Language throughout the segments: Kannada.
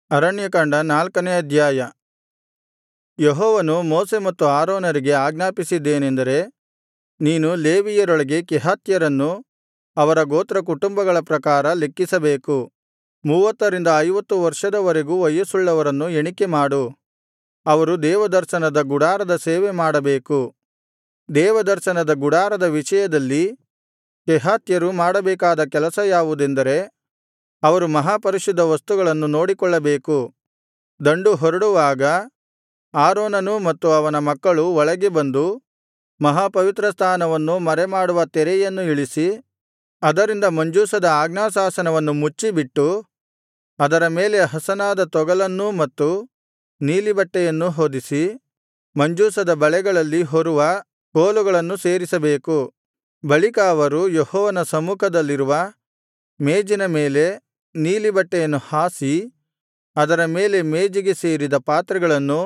ಅರಣ್ಯಕಾಂಡ ನಾಲ್ಕನೇ ಅಧ್ಯಾಯ ಯೆಹೋವನು ಮೋಶೆ ಮತ್ತು ಆರೋನರಿಗೆ ಆಜ್ಞಾಪಿಸಿದ್ದೇನೆಂದರೆ ನೀನು ಲೇವಿಯರೊಳಗೆ ಕೆಹಾತ್ಯರನ್ನು ಅವರ ಗೋತ್ರಕುಟುಂಬಗಳ ಪ್ರಕಾರ ಲೆಕ್ಕಿಸಬೇಕು ಮೂವತ್ತರಿಂದ ಐವತ್ತು ವರ್ಷದವರೆಗೂ ವಯಸ್ಸುಳ್ಳವರನ್ನು ಎಣಿಕೆಮಾಡು ಅವರು ದೇವದರ್ಶನದ ಗುಡಾರದ ಸೇವೆ ಮಾಡಬೇಕು ದೇವದರ್ಶನದ ಗುಡಾರದ ವಿಷಯದಲ್ಲಿ ಕೆಹಾತ್ಯರು ಮಾಡಬೇಕಾದ ಕೆಲಸ ಯಾವುದೆಂದರೆ ಅವರು ಮಹಾಪರಿಶುದ್ಧ ವಸ್ತುಗಳನ್ನು ನೋಡಿಕೊಳ್ಳಬೇಕು ದಂಡು ಹೊರಡುವಾಗ ಆರೋನನೂ ಮತ್ತು ಅವನ ಮಕ್ಕಳು ಒಳಗೆ ಬಂದು ಮಹಾಪವಿತ್ರಸ್ಥಾನವನ್ನು ಮರೆಮಾಡುವ ತೆರೆಯನ್ನು ಇಳಿಸಿ ಅದರಿಂದ ಮಂಜೂಷದ ಆಜ್ಞಾಶಾಸನವನ್ನು ಮುಚ್ಚಿಬಿಟ್ಟು ಅದರ ಮೇಲೆ ಹಸನಾದ ತೊಗಲನ್ನೂ ಮತ್ತು ನೀಲಿಬಟ್ಟೆಯನ್ನೂ ಹೊದಿಸಿ ಮಂಜೂಷದ ಬಳೆಗಳಲ್ಲಿ ಹೊರುವ ಕೋಲುಗಳನ್ನು ಸೇರಿಸಬೇಕು ಬಳಿಕ ಅವರು ಯೆಹೋವನ ಸಮ್ಮುಖದಲ್ಲಿರುವ ಮೇಜಿನ ಮೇಲೆ ನೀಲಿಬಟ್ಟೆಯನ್ನು ಹಾಸಿ ಅದರ ಮೇಲೆ ಮೇಜಿಗೆ ಸೇರಿದ ಪಾತ್ರೆಗಳನ್ನೂ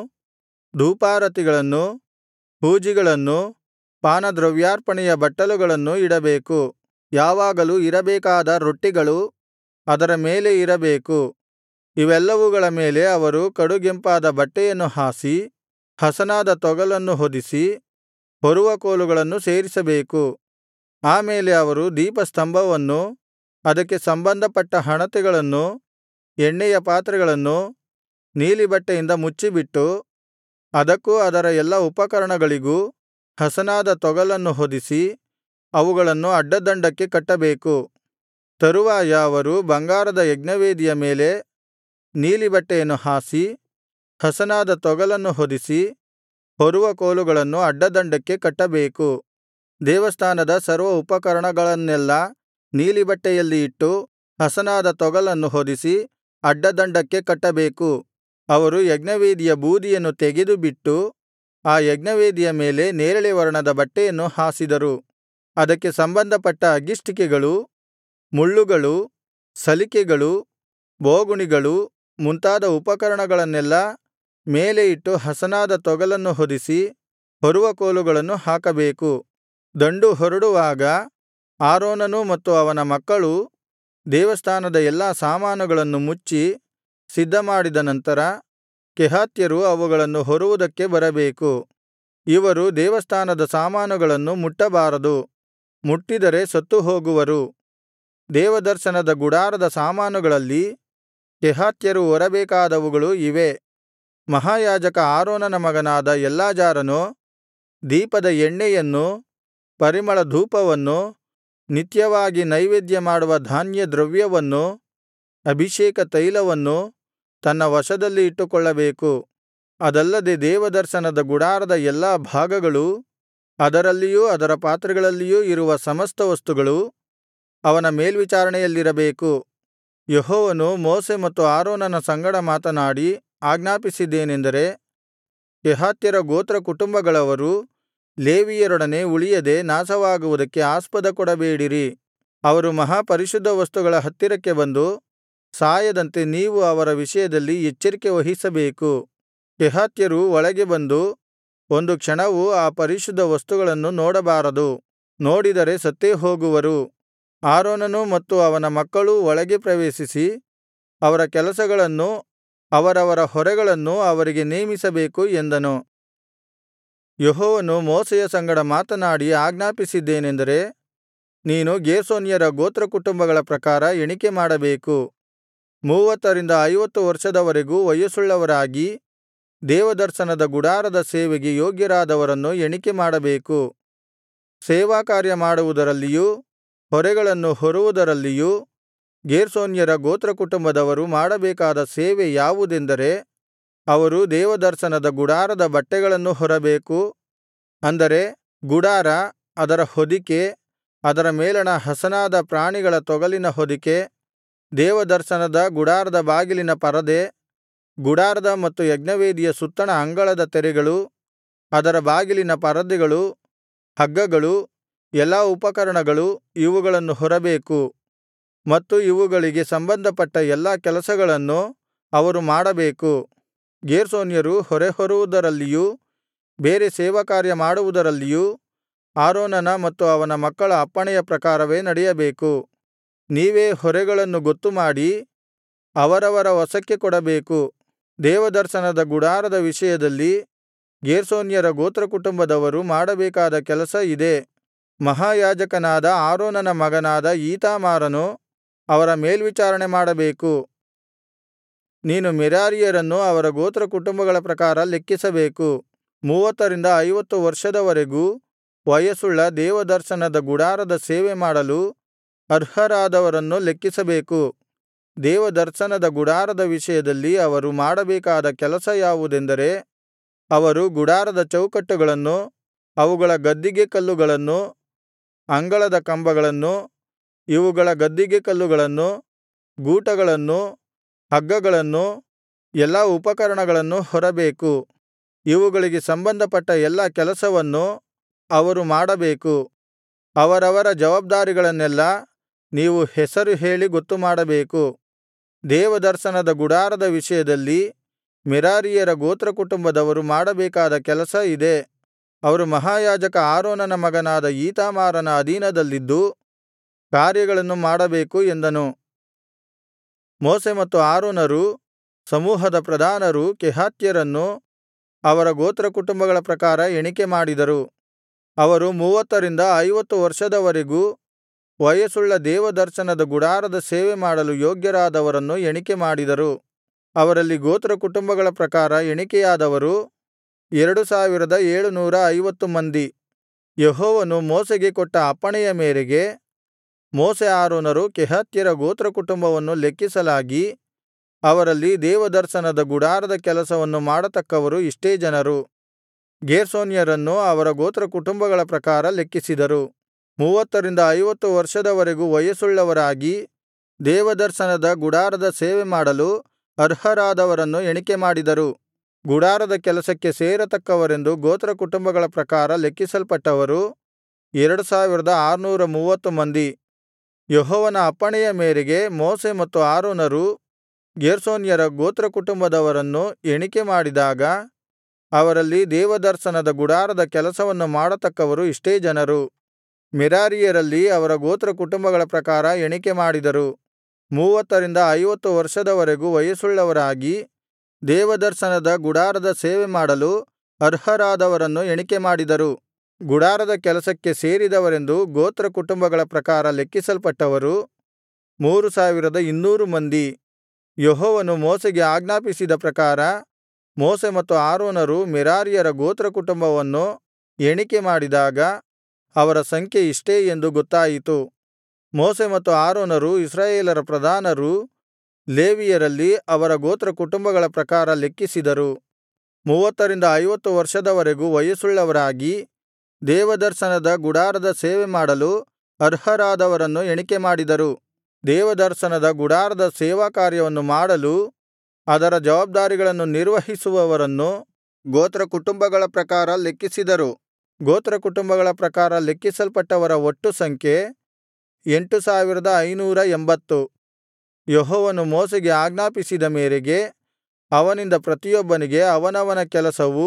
ಧೂಪಾರತಿಗಳನ್ನೂ ಹೂಜಿಗಳನ್ನೂ ಪಾನದ್ರವ್ಯಾರ್ಪಣೆಯ ಬಟ್ಟಲುಗಳನ್ನೂ ಇಡಬೇಕು ಯಾವಾಗಲೂ ಇರಬೇಕಾದ ರೊಟ್ಟಿಗಳು ಅದರ ಮೇಲೆ ಇರಬೇಕು ಇವೆಲ್ಲವುಗಳ ಮೇಲೆ ಅವರು ಕಡುಗೆಂಪಾದ ಬಟ್ಟೆಯನ್ನು ಹಾಸಿ ಹಸನಾದ ತೊಗಲನ್ನು ಹೊದಿಸಿ ಹೊರುವ ಕೋಲುಗಳನ್ನು ಸೇರಿಸಬೇಕು ಆ ಮೇಲೆ ಅವರು ದೀಪಸ್ತಂಭವನ್ನೂ ಅದಕ್ಕೆ ಸಂಬಂಧಪಟ್ಟ ಹಣತೆಗಳನ್ನೂ ಎಣ್ಣೆಯ ಪಾತ್ರೆಗಳನ್ನೂ ನೀಲಿಬಟ್ಟೆಯಿಂದ ಮುಚ್ಚಿಬಿಟ್ಟು ಅದಕ್ಕೂ ಅದರ ಎಲ್ಲಾ ಉಪಕರಣಗಳಿಗೂ ಹಸನಾದ ತೊಗಲನ್ನು ಹೊದಿಸಿ ಅವುಗಳನ್ನು ಅಡ್ಡದಂಡಕ್ಕೆ ಕಟ್ಟಬೇಕು ತರುವಾಯ ಅವರು ಬಂಗಾರದ ಯಜ್ಞವೇದಿಯ ಮೇಲೆ ನೀಲಿಬಟ್ಟೆಯನ್ನು ಹಾಸಿ ಹಸನಾದ ತೊಗಲನ್ನು ಹೊದಿಸಿ ಹೊರುವ ಕೋಲುಗಳನ್ನು ಅಡ್ಡದಂಡಕ್ಕೆ ಕಟ್ಟಬೇಕು ದೇವಸ್ಥಾನದ ಸರ್ವ ಉಪಕರಣಗಳನ್ನೆಲ್ಲಾ ನೀಲಿಬಟ್ಟೆಯಲ್ಲಿ ಇಟ್ಟು ಹಸನಾದ ತೊಗಲನ್ನು ಹೊದಿಸಿ ಅಡ್ಡದಂಡಕ್ಕೆ ಕಟ್ಟಬೇಕು ಅವರು ಯಜ್ಞವೇದಿಯ ಬೂದಿಯನ್ನು ತೆಗೆದುಬಿಟ್ಟು ಆ ಯಜ್ಞವೇದಿಯ ಮೇಲೆ ನೇರಳೆ ವರ್ಣದ ಬಟ್ಟೆಯನ್ನು ಹಾಸಿದರು ಅದಕ್ಕೆ ಸಂಬಂಧಪಟ್ಟ ಅಗ್ಗಿಷ್ಟಿಕೆಗಳು ಮುಳ್ಳುಗಳು ಸಲಿಕೆಗಳು ಬೋಗುಣಿಗಳು ಮುಂತಾದ ಉಪಕರಣಗಳನ್ನೆಲ್ಲಾ ಮೇಲೆ ಇಟ್ಟು ಹಸನಾದ ತೊಗಲನ್ನು ಹೊದಿಸಿ ಹೊರುವ ಕೋಲುಗಳನ್ನು ಹಾಕಬೇಕು ದಂಡು ಹೊರಡುವಾಗ ಆರೋನನೂ ಮತ್ತು ಅವನ ಮಕ್ಕಳೂ ದೇವಸ್ಥಾನದ ಎಲ್ಲಾ ಸಾಮಾನುಗಳನ್ನು ಮುಚ್ಚಿ ಸಿದ್ಧಮಾಡಿದ ನಂತರ ಕೆಹಾತ್ಯರು ಅವುಗಳನ್ನು ಹೊರುವುದಕ್ಕೆ ಬರಬೇಕು ಇವರು ದೇವಸ್ಥಾನದ ಸಾಮಾನುಗಳನ್ನು ಮುಟ್ಟಬಾರದು ಮುಟ್ಟಿದರೆ ಸತ್ತುಹೋಗುವರು ದೇವದರ್ಶನದ ಗುಡಾರದ ಸಾಮಾನುಗಳಲ್ಲಿ ಕೆಹಾತ್ಯರು ಹೊರಬೇಕಾದವುಗಳು ಇವೇ ಮಹಾಯಾಜಕ ಆರೋನನ ಮಗನಾದ ಎಲ್ಲಾಜಾರನು ದೀಪದ ಎಣ್ಣೆಯನ್ನೂ ಪರಿಮಳ ಧೂಪವನ್ನೂ ನಿತ್ಯವಾಗಿ ನೈವೇದ್ಯ ಮಾಡುವ ಧಾನ್ಯದ್ರವ್ಯವನ್ನೂ ಅಭಿಷೇಕ ತೈಲವನ್ನೂ ತನ್ನ ವಶದಲ್ಲಿ ಇಟ್ಟುಕೊಳ್ಳಬೇಕು ಅದಲ್ಲದೆ ದೇವದರ್ಶನದ ಗುಡಾರದ ಎಲ್ಲಾ ಭಾಗಗಳೂ ಅದರಲ್ಲಿಯೂ ಅದರ ಪಾತ್ರೆಗಳಲ್ಲಿಯೂ ಇರುವ ಸಮಸ್ತ ವಸ್ತುಗಳು ಅವನ ಮೇಲ್ವಿಚಾರಣೆಯಲ್ಲಿರಬೇಕು ಯೆಹೋವನು ಮೋಶೆ ಮತ್ತು ಆರೋನನ ಸಂಗಡ ಮಾತನಾಡಿ ಆಜ್ಞಾಪಿಸಿದ್ದೇನೆಂದರೆ ಕೆಹಾತ್ಯರ ಗೋತ್ರಕುಟುಂಬಗಳವರು ಲೇವಿಯರೊಡನೆ ಉಳಿಯದೆ ನಾಶವಾಗುವುದಕ್ಕೆ ಆಸ್ಪದ ಕೊಡಬೇಡಿರಿ ಅವರು ಮಹಾಪರಿಶುದ್ಧ ವಸ್ತುಗಳ ಹತ್ತಿರಕ್ಕೆ ಬಂದು ಸಾಯದಂತೆ ನೀವು ಅವರ ವಿಷಯದಲ್ಲಿ ಎಚ್ಚರಿಕೆ ವಹಿಸಬೇಕು ಕೆಹಾತ್ಯರು ಒಳಗೆ ಬಂದು ಒಂದು ಕ್ಷಣವೂ ಆ ಪರಿಶುದ್ಧ ವಸ್ತುಗಳನ್ನು ನೋಡಬಾರದು ನೋಡಿದರೆ ಸತ್ತೇ ಹೋಗುವರು ಆರೋನನೂ ಮತ್ತು ಅವನ ಮಕ್ಕಳೂ ಒಳಗೆ ಪ್ರವೇಶಿಸಿ ಅವರ ಕೆಲಸಗಳನ್ನೂ ಅವರವರ ಹೊರೆಗಳನ್ನೂ ಅವರಿಗೆ ನೇಮಿಸಬೇಕು ಎಂದನು ಯೆಹೋವನು ಮೋಶೆಯ ಸಂಗಡ ಮಾತನಾಡಿ ಆಜ್ಞಾಪಿಸಿದ್ದೇನೆಂದರೆ ನೀನು ಗೇರ್ಷೋನ್ಯರ ಗೋತ್ರಕುಟುಂಬಗಳ ಪ್ರಕಾರ ಎಣಿಕೆ ಮಾಡಬೇಕು ಮೂವತ್ತರಿಂದ ಐವತ್ತು ವರ್ಷದವರೆಗೂ ವಯಸ್ಸುಳ್ಳವರಾಗಿ ದೇವದರ್ಶನದ ಗುಡಾರದ ಸೇವೆಗೆ ಯೋಗ್ಯರಾದವರನ್ನು ಎಣಿಕೆ ಮಾಡಬೇಕು ಸೇವಾಕಾರ್ಯ ಮಾಡುವುದರಲ್ಲಿಯೂ ಹೊರೆಗಳನ್ನು ಹೊರುವುದರಲ್ಲಿಯೂ ಗೇರ್ಷೋನ್ಯರ ಗೋತ್ರಕುಟುಂಬದವರು ಮಾಡಬೇಕಾದ ಸೇವೆ ಯಾವುದೆಂದರೆ ಅವರು ದೇವದರ್ಶನದ ಗುಡಾರದ ಬಟ್ಟೆಗಳನ್ನು ಹೊರಬೇಕು ಅಂದರೆ ಗುಡಾರ ಅದರ ಹೊದಿಕೆ ಅದರ ಮೇಲಣ ಹಸನಾದ ಪ್ರಾಣಿಗಳ ತೊಗಲಿನ ಹೊದಿಕೆ ದೇವದರ್ಶನದ ಗುಡಾರದ ಬಾಗಿಲಿನ ಪರದೆ ಗುಡಾರದ ಮತ್ತು ಯಜ್ಞವೇದಿಯ ಸುತ್ತಣ ಅಂಗಳದ ತೆರೆಗಳು ಅದರ ಬಾಗಿಲಿನ ಪರದೆಗಳು ಹಗ್ಗಗಳು ಎಲ್ಲಾ ಉಪಕರಣಗಳು ಇವುಗಳನ್ನು ಹೊರಬೇಕು ಮತ್ತು ಇವುಗಳಿಗೆ ಸಂಬಂಧಪಟ್ಟ ಎಲ್ಲಾ ಕೆಲಸಗಳನ್ನು ಅವರು ಮಾಡಬೇಕು ಗೇರ್ಷೋನ್ಯರು ಹೊರೆಹೊರುವುದರಲ್ಲಿಯೂ ಬೇರೆ ಸೇವಾಕಾರ್ಯ ಮಾಡುವುದರಲ್ಲಿಯೂ ಆರೋನನ ಮತ್ತು ಅವನ ಮಕ್ಕಳ ಅಪ್ಪಣೆಯ ಪ್ರಕಾರವೇ ನಡೆಯಬೇಕು ನೀವೇ ಹೊರೆಗಳನ್ನು ಗೊತ್ತುಮಾಡಿ ಅವರವರ ವಶಕ್ಕೆ ಕೊಡಬೇಕು ದೇವದರ್ಶನದ ಗುಡಾರದ ವಿಷಯದಲ್ಲಿ ಗೇರ್ಷೋನ್ಯರ ಗೋತ್ರಕುಟುಂಬದವರು ಮಾಡಬೇಕಾದ ಕೆಲಸ ಇದೇ ಮಹಾಯಾಜಕನಾದ ಆರೋನನ ಮಗನಾದ ಈತಾಮಾರನು ಅವರ ಮೇಲ್ವಿಚಾರಣೆ ಮಾಡಬೇಕು ನೀನು ಮೆರಾರಿಯರನ್ನು ಅವರ ಗೋತ್ರಕುಟುಂಬಗಳ ಪ್ರಕಾರ ಲೆಕ್ಕಿಸಬೇಕು ಮೂವತ್ತರಿಂದ ಐವತ್ತು ವರ್ಷದವರೆಗೂ ವಯಸ್ಸುಳ್ಳ ದೇವದರ್ಶನದ ಗುಡಾರದ ಸೇವೆ ಮಾಡಲು ಅರ್ಹರಾದವರನ್ನು ಲೆಕ್ಕಿಸಬೇಕು ದೇವದರ್ಶನದ ಗುಡಾರದ ವಿಷಯದಲ್ಲಿ ಅವರು ಮಾಡಬೇಕಾದ ಕೆಲಸ ಯಾವುದೆಂದರೆ ಅವರು ಗುಡಾರದ ಚೌಕಟ್ಟುಗಳನ್ನು ಅವುಗಳ ಗದ್ದಿಗೆ ಕಲ್ಲುಗಳನ್ನು ಅಂಗಳದ ಕಂಬಗಳನ್ನು ಇವುಗಳ ಗದ್ದಿಗೆ ಕಲ್ಲುಗಳನ್ನು ಗೂಟಗಳನ್ನು ಹಗ್ಗಗಳನ್ನು ಎಲ್ಲಾ ಉಪಕರಣಗಳನ್ನು ಹೊರಬೇಕು ಇವುಗಳಿಗೆ ಸಂಬಂಧಪಟ್ಟ ಎಲ್ಲಾ ಕೆಲಸವನ್ನು ಅವರು ಮಾಡಬೇಕು ಅವರವರ ಜವಾಬ್ದಾರಿಗಳನ್ನೆಲ್ಲಾ ನೀವು ಹೆಸರು ಹೇಳಿ ಗೊತ್ತುಮಾಡಬೇಕು ದೇವದರ್ಶನದ ಗುಡಾರದ ವಿಷಯದಲ್ಲಿ ಮೆರಾರೀಯರ ಗೋತ್ರಕುಟುಂಬದವರು ಮಾಡಬೇಕಾದ ಕೆಲಸ ಇದೇ ಅವರು ಮಹಾಯಾಜಕ ಆರೋನನ ಮಗನಾದ ಈತಾಮಾರನ ಅಧೀನದಲ್ಲಿದ್ದು ಕಾರ್ಯಗಳನ್ನು ಮಾಡಬೇಕು ಎಂದನು ಮೋಶೆ ಮತ್ತು ಆರೋನರೂ ಸಮೂಹದ ಪ್ರಧಾನರೂ ಕೆಹಾತ್ಯರನ್ನು ಅವರ ಗೋತ್ರಕುಟುಂಬಗಳ ಪ್ರಕಾರ ಎಣಿಕೆ ಮಾಡಿದರು ಅವರು ಮೂವತ್ತರಿಂದ ಐವತ್ತು ವರ್ಷದವರೆಗೂ ವಯಸ್ಸುಳ್ಳ ದೇವದರ್ಶನದ ಗುಡಾರದ ಸೇವೆ ಮಾಡಲು ಯೋಗ್ಯರಾದವರನ್ನು ಎಣಿಕೆ ಮಾಡಿದರು ಅವರಲ್ಲಿ ಗೋತ್ರಕುಟುಂಬಗಳ ಪ್ರಕಾರ ಎಣಿಕೆಯಾದವರು ಎರಡು ಸಾವಿರದ ಏಳುನೂರ ಐವತ್ತು ಮಂದಿ ಯೆಹೋವನು ಮೋಶೆಗೆ ಕೊಟ್ಟ ಅಪ್ಪಣೆಯ ಮೇರೆಗೆ ಮೋಶೆ ಆರೋನರು ಕೆಹಾತ್ಯರ ಗೋತ್ರಕುಟುಂಬವನ್ನು ಲೆಕ್ಕಿಸಲಾಗಿ ಅವರಲ್ಲಿ ದೇವದರ್ಶನದ ಗುಡಾರದ ಕೆಲಸವನ್ನು ಮಾಡತಕ್ಕವರು ಇಷ್ಟೇ ಜನರು ಗೇರ್ಷೋನ್ಯರನ್ನು ಅವರ ಗೋತ್ರಕುಟುಂಬಗಳ ಪ್ರಕಾರ ಲೆಕ್ಕಿಸಿದರು ಮೂವತ್ತರಿಂದ ಐವತ್ತು ವರ್ಷದವರೆಗೂ ವಯಸ್ಸುಳ್ಳವರಾಗಿ ದೇವದರ್ಶನದ ಗುಡಾರದ ಸೇವೆ ಮಾಡಲು ಅರ್ಹರಾದವರನ್ನು ಎಣಿಕೆ ಮಾಡಿದರು ಗುಡಾರದ ಕೆಲಸಕ್ಕೆ ಸೇರತಕ್ಕವರೆಂದು ಗೋತ್ರಕುಟುಂಬಗಳ ಪ್ರಕಾರ ಲೆಕ್ಕಿಸಲ್ಪಟ್ಟವರು ಎರಡು ಸಾವಿರದ ಆರುನೂರ ಮೂವತ್ತು ಮಂದಿ ಯೆಹೋವನ ಅಪ್ಪಣೆಯ ಮೇರೆಗೆ ಮೋಶೆ ಮತ್ತು ಆರೋನರು ಗೇರ್ಷೋನ್ಯರ ಗೋತ್ರಕುಟುಂಬದವರನ್ನು ಎಣಿಕೆ ಮಾಡಿದಾಗ ಅವರಲ್ಲಿ ದೇವದರ್ಶನದ ಗುಡಾರದ ಕೆಲಸವನ್ನು ಮಾಡತಕ್ಕವರು ಇಷ್ಟೇ ಜನರು ಮೆರಾರಿಯರಲ್ಲಿ ಅವರ ಗೋತ್ರಕುಟುಂಬಗಳ ಪ್ರಕಾರ ಎಣಿಕೆ ಮಾಡಿದರು ಮೂವತ್ತರಿಂದ ಐವತ್ತು ವರ್ಷದವರೆಗೂ ವಯಸ್ಸುಳ್ಳವರಾಗಿ ದೇವದರ್ಶನದ ಗುಡಾರದ ಸೇವೆ ಮಾಡಲು ಅರ್ಹರಾದವರನ್ನು ಎಣಿಕೆ ಮಾಡಿದರು ಗುಡಾರದ ಕೆಲಸಕ್ಕೆ ಸೇರಿದವರೆಂದು ಗೋತ್ರಕುಟುಂಬಗಳ ಪ್ರಕಾರ ಲೆಕ್ಕಿಸಲ್ಪಟ್ಟವರು ಮೂರು ಸಾವಿರದ ಇನ್ನೂರು ಮಂದಿ ಯೆಹೋವನು ಮೋಶೆಗೆ ಆಜ್ಞಾಪಿಸಿದ ಪ್ರಕಾರ ಮೋಶೆ ಮತ್ತು ಆರೋನರು ಮೆರಾರಿಯರ ಗೋತ್ರಕುಟುಂಬವನ್ನು ಎಣಿಕೆ ಮಾಡಿದಾಗ ಅವರ ಸಂಖ್ಯೆ ಇಷ್ಟೇ ಎಂದು ಗೊತ್ತಾಯಿತು ಮೋಶೆ ಮತ್ತು ಆರೋನರು ಇಸ್ರಾಯೇಲರ ಪ್ರಧಾನರೂ ಲೇವಿಯರಲ್ಲಿ ಅವರ ಗೋತ್ರಕುಟುಂಬಗಳ ಪ್ರಕಾರ ಲೆಕ್ಕಿಸಿದರು ಮೂವತ್ತರಿಂದ ಐವತ್ತು ವರ್ಷದವರೆಗೂ ವಯಸ್ಸುಳ್ಳವರಾಗಿ ದೇವದರ್ಶನದ ಗುಡಾರದ ಸೇವೆ ಮಾಡಲು ಅರ್ಹರಾದವರನ್ನು ಎಣಿಕೆ ಮಾಡಿದರು ದೇವದರ್ಶನದ ಗುಡಾರದ ಸೇವಾಕಾರ್ಯವನ್ನು ಮಾಡಲು ಅದರ ಜವಾಬ್ದಾರಿಗಳನ್ನು ನಿರ್ವಹಿಸುವವರನ್ನು ಗೋತ್ರಕುಟುಂಬಗಳ ಪ್ರಕಾರ ಲೆಕ್ಕಿಸಿದರು ಗೋತ್ರಕುಟುಂಬಗಳ ಪ್ರಕಾರ ಲೆಕ್ಕಿಸಲ್ಪಟ್ಟವರ ಒಟ್ಟು ಸಂಖ್ಯೆ ಎಂಟು ಸಾವಿರದ ಐನೂರ ಎಂಬತ್ತು ಯೆಹೋವನು ಮೋಶೆಗೆ ಆಜ್ಞಾಪಿಸಿದ ಮೇರೆಗೆ ಅವನಿಂದ ಪ್ರತಿಯೊಬ್ಬನಿಗೆ ಅವನವನ ಕೆಲಸವೂ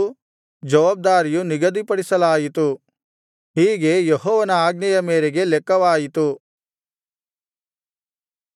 ಜವಾಬ್ದಾರಿಯೂ ನಿಗದಿಪಡಿಸಲಾಯಿತು ಹೀಗೆ ಯೆಹೋವನ ಆಜ್ಞೆಯ ಮೇರೆಗೆ ಲೆಕ್ಕವಾಯಿತು